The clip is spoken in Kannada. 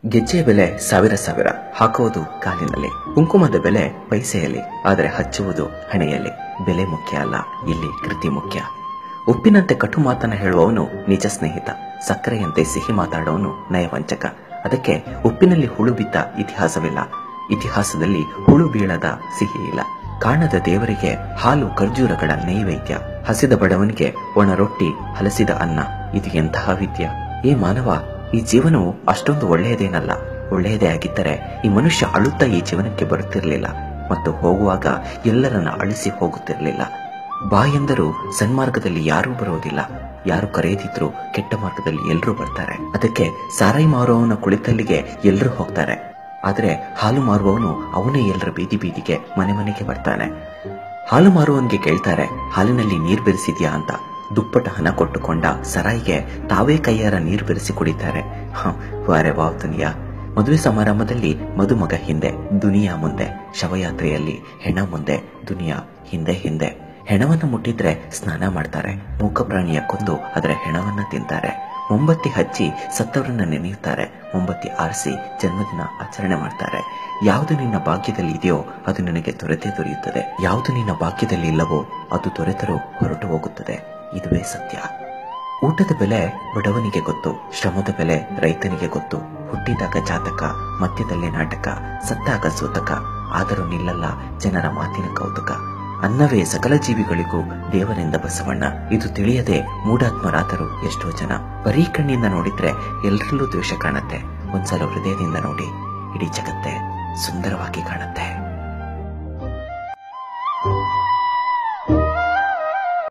ಗೆಜ್ಜೆಯ ಬೆಲೆ ಸಾವಿರ ಸಾವಿರ ಹಾಕುವುದು ಕಾಲಿನಲ್ಲಿ ಕುಂಕುಮದ ಬೆಲೆ ಪೈಸೆಯಲ್ಲಿ ಆದರೆ ಹಚ್ಚುವುದು ಹಣೆಯಲ್ಲಿ ಬೆಲೆ ಮುಖ್ಯ ಅಲ್ಲ ಇಲ್ಲಿ ಕೃತಿ ಮುಖ್ಯ ಉಪ್ಪಿನಂತೆ ಕಟು ಮಾತನ್ನ ಹೇಳುವವನು ನಿಜ ಸ್ನೇಹಿತ ಸಕ್ಕರೆಯಂತೆ ಸಿಹಿ ಮಾತಾಡೋನು ನಯವಂಚಕ ಅದಕ್ಕೆ ಉಪ್ಪಿನಲ್ಲಿ ಹುಳು ಬಿದ್ದ ಇತಿಹಾಸವಿಲ್ಲ ಇತಿಹಾಸದಲ್ಲಿ ಹುಳು ಬೀಳದ ಸಿಹಿ ಇಲ್ಲ ಕಾಣದ ದೇವರಿಗೆ ಹಾಲು ಖರ್ಜೂರಗಳ ನೈವೇದ್ಯ ಹಸಿದ ಬಡವನಿಗೆ ಒಣ ರೊಟ್ಟಿ ಹಲಸಿದ ಅನ್ನ ಇದು ಎಂತಹ ವಿದ್ಯ ಈ ಮಾನವ ಈ ಜೀವನವು ಅಷ್ಟೊಂದು ಒಳ್ಳೆಯದೇನಲ್ಲ ಒಳ್ಳೆಯದೇ ಆಗಿದ್ದರೆ ಈ ಮನುಷ್ಯ ಅಳುತ್ತಾ ಈ ಜೀವನಕ್ಕೆ ಬರುತ್ತಿರಲಿಲ್ಲ ಮತ್ತು ಹೋಗುವಾಗ ಎಲ್ಲರನ್ನ ಅಳಿಸಿ ಹೋಗುತ್ತಿರಲಿಲ್ಲ ಬಾ ಎಂದರೂ ಸನ್ಮಾರ್ಗದಲ್ಲಿ ಯಾರೂ ಬರುವುದಿಲ್ಲ ಯಾರು ಕರೆಯದಿದ್ರು ಕೆಟ್ಟ ಮಾರ್ಗದಲ್ಲಿ ಎಲ್ಲರೂ ಬರ್ತಾರೆ ಅದಕ್ಕೆ ಸಾರಾಯಿ ಮಾರುವವನ ಕುಳಿತಲ್ಲಿಗೆ ಎಲ್ಲರೂ ಹೋಗ್ತಾರೆ ಆದ್ರೆ ಹಾಲು ಮಾರುವವನು ಅವನೇ ಎಲ್ಲರ ಬೀದಿ ಬೀದಿಗೆ ಮನೆ ಮನೆಗೆ ಬರ್ತಾನೆ ಹಾಲು ಮಾರುವವನಿಗೆ ಕೇಳ್ತಾರೆ ಹಾಲಿನಲ್ಲಿ ನೀರ್ ಬೆರೆಸಿದ್ಯಾ ಅಂತ ದುಪ್ಪಟ ಹಣ ಕೊಟ್ಟುಕೊಂಡ ಸರಾಯಿಗೆ ತಾವೇ ಕೈಯಾರ ನೀರು ಬೆರೆಸಿ ಕುಡಿತಾರೆ ಹ, ವಾರೆ ವಾವ್ ದುನಿಯಾ ಮದುವೆ ಸಮಾರಂಭದಲ್ಲಿ ಮದುಮಗ ಹಿಂದೆ ದುನಿಯಾ ಮುಂದೆ ಶವಯಾತ್ರೆಯಲ್ಲಿ ಹೆಣ ಮುಂದೆ ದುನಿಯಾ ಹಿಂದೆ ಹಿಂದೆ ಹೆಣವನ್ನು ಮುಟ್ಟಿದ್ರೆ ಸ್ನಾನ ಮಾಡ್ತಾರೆ ಮೂಕ ಪ್ರಾಣಿಯ ಕೊಂದು ಅದರ ಹೆಣವನ್ನ ತಿಂತಾರೆ ಮೊಂಬತ್ತಿ ಹಚ್ಚಿ ಸತ್ತವರನ್ನ ನೆನೆಯುತ್ತಾರೆ ಮೊಂಬತ್ತಿ ಆರಿಸಿ ಜನ್ಮದಿನ ಆಚರಣೆ ಮಾಡ್ತಾರೆ ಯಾವುದು ನಿನ್ನ ಭಾಗ್ಯದಲ್ಲಿ ಇದೆಯೋ ಅದು ನಿನಗೆ ದೊರೆತೇ ದೊರೆಯುತ್ತದೆ ಯಾವುದು ನಿನ್ನ ಭಾಗ್ಯದಲ್ಲಿ ಇಲ್ಲವೋ ಅದು ದೊರೆತರೂ ಹೊರಟು ಹೋಗುತ್ತದೆ ಇದುವೇ ಸತ್ಯ ಊಟದ ಬೆಲೆ ಬಡವನಿಗೆ ಗೊತ್ತು ಶ್ರಮದ ಬೆಲೆ ರೈತನಿಗೆ ಗೊತ್ತು ಹುಟ್ಟಿದಾಗ ಜಾತಕ ಮಧ್ಯದಲ್ಲಿ ನಾಟಕ ಸತ್ತಾಗ ಸೂತಕ ಆದರೂ ನಿಲ್ಲಲ್ಲ ಜನರ ಮಾತಿನ ಕೌತುಕ ಅನ್ನವೇ ಸಕಲ ಜೀವಿಗಳಿಗೂ ದೇವರಿಂದ ಬಸವಣ್ಣ ಇದು ತಿಳಿಯದೆ ಮೂಢಾತ್ಮರಾದರು ಎಷ್ಟೋ ಜನ ಬರೀ ಕಣ್ಣಿಂದ ನೋಡಿದ್ರೆ ಎಲ್ಲರಲ್ಲೂ ದ್ವೇಷ ಕಾಣುತ್ತೆ ಒಂದ್ಸಲ ಹೃದಯದಿಂದ ನೋಡಿ ಇಡೀ ಜಗತ್ತೇ ಸುಂದರವಾಗಿ ಕಾಣುತ್ತೆ